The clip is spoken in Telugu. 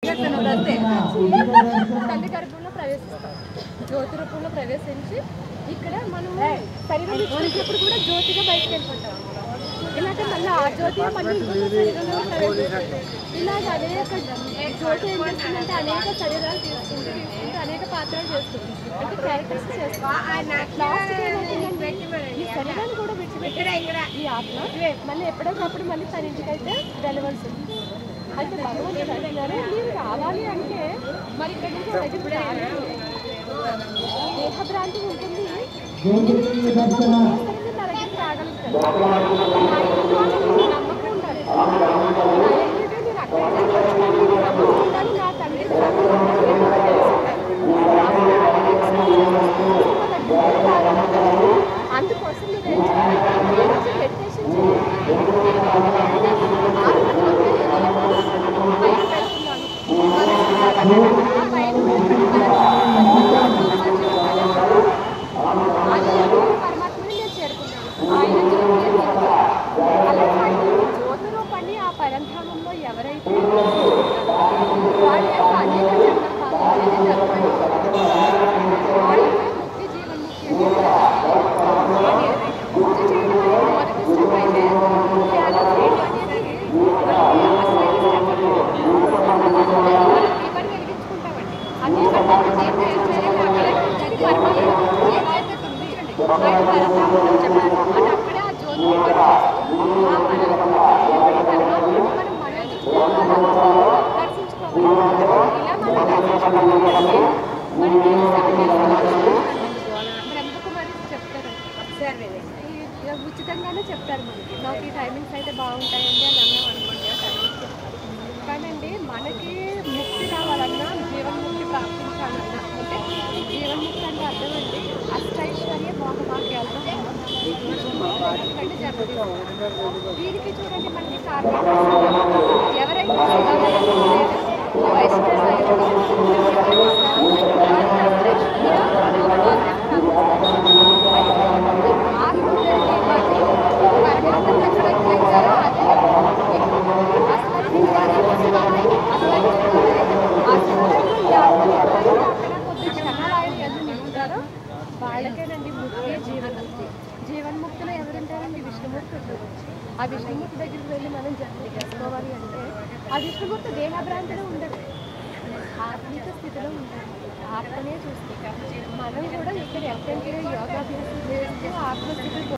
అంతే తల్లి గర్భంలో ప్రవేశిస్తాం జ్యోతి రూపంలో ప్రవేశించి ఇక్కడ మనం శరీరం విడిచిపెట్టినప్పుడు కూడా జ్యోతిగా బయటకు వెళ్ళిపోతాం ఇలాగ మళ్ళీ ఆ జ్యోతి మళ్ళీ ఇంకొక శరీరంలో ప్రవేశిస్తుంది ఇలాగ అనేక జ్యోతి ఏం చేస్తుందంటే అనేక శరీరాలు తీసుకుంటూ తీసుకుంటూ అనేక పాత్రలు చేస్తుంది అంటే క్యారెక్టర్స్ చేస్తుంది లాస్ట్కి ఏమవుతుందంటే ఈ శరీరాన్ని కూడా విడిచిపెట్టి ఈ ఆత్మ మళ్ళీ ఎప్పుడోకప్పుడు మళ్ళీ తన ఇంటికైతే వెళ్ళవలసి ఉంది అయితే భగవంతుడు అంటున్నారు మీరు రావాలి అంటే మరి ఇక్కడ నుంచి ఒక దగ్గరికి రాలేదు దేహభ్రాంతి ఉంటుంది మీరు నా దగ్గరికి రాగలుగుతారు నా ఇంట్లో మీకు నమ్మకం ఉండాలి నా ఇంటికి మీరు అక్కడే చేయాలి. నమ్మకం ఉండాలి నా తండ్రి అందుకోసం మీరు ఏం చేయాలి మెడిటేషన్ చేయాలి ఆ పరంధామంలో ఎవరైతే వాళ్ళ యొక్క అనేక జన్మభావాలు జన్మలు వాళ్ళకి ముక్తి జీవన్ముక్తి అనేది పూజ చేయడం అనేది మొదటి స్టెప్ అయితే ధ్యానం చేయడం అనేది అసలైన స్టెప్ దీపాన్ని వెలిగించుకుంటామండి ఆ దీపం దీపం ఏం చేయాలి అక్కడే అది పరమాత్మ ఏదైతే ఉంది ఆయన పరమాత్మ చెప్పారు అది అక్కడే ఆ జ్యోతి ఆ పరమాత్మ దేవుడి పరమాత్మని మనం మన దృష్టిలో దర్శించుకోవాలి ఇలా మనం దర్శించుకోవాలి మనకి బ్రహ్మకుమారి చెప్తారండి ఈ ఉచితంగానే చెప్తారు మనకి నాకు ఈ టైమింగ్స్ అయితే బాగుంటాయండి అని అన్నాం అనుకోండి ఆ టైమింగ్స్ చెప్తారు కానండి మనకి ముక్తి రావాలన్నా జీవన్ముక్తి ప్రాప్తించాలన్నా అంటే జీవన్ముక్తి అంటే అర్థం అండి అష్టైశ్వర్య మోహభాగ్యాలతో ఎందుకంటే జన్మదినం దీనికి చూడండి మనకి కారణం ఎవరైతే వాళ్ళకేనండి ముక్తి జీవన్ముక్తి జీవన్ముక్తిలో ఎవరుంటారండి విష్ణుమూర్తి ఉంటారు ఆ విష్ణుమూర్తి దగ్గరికి వెళ్ళి మనం జర్నీ చేసుకోవాలి అంటే ఆ విష్ణుమూర్తి దేహభ్రాంతిలో ఉండదు ఆత్మిక స్థితిలో ఉంటారు ఆత్మనే చూస్తుంది మనం కూడా ఇక్కడ ఎక్కడికి యోగాభ్యాసం చేస్తూ ఆత్మస్థితి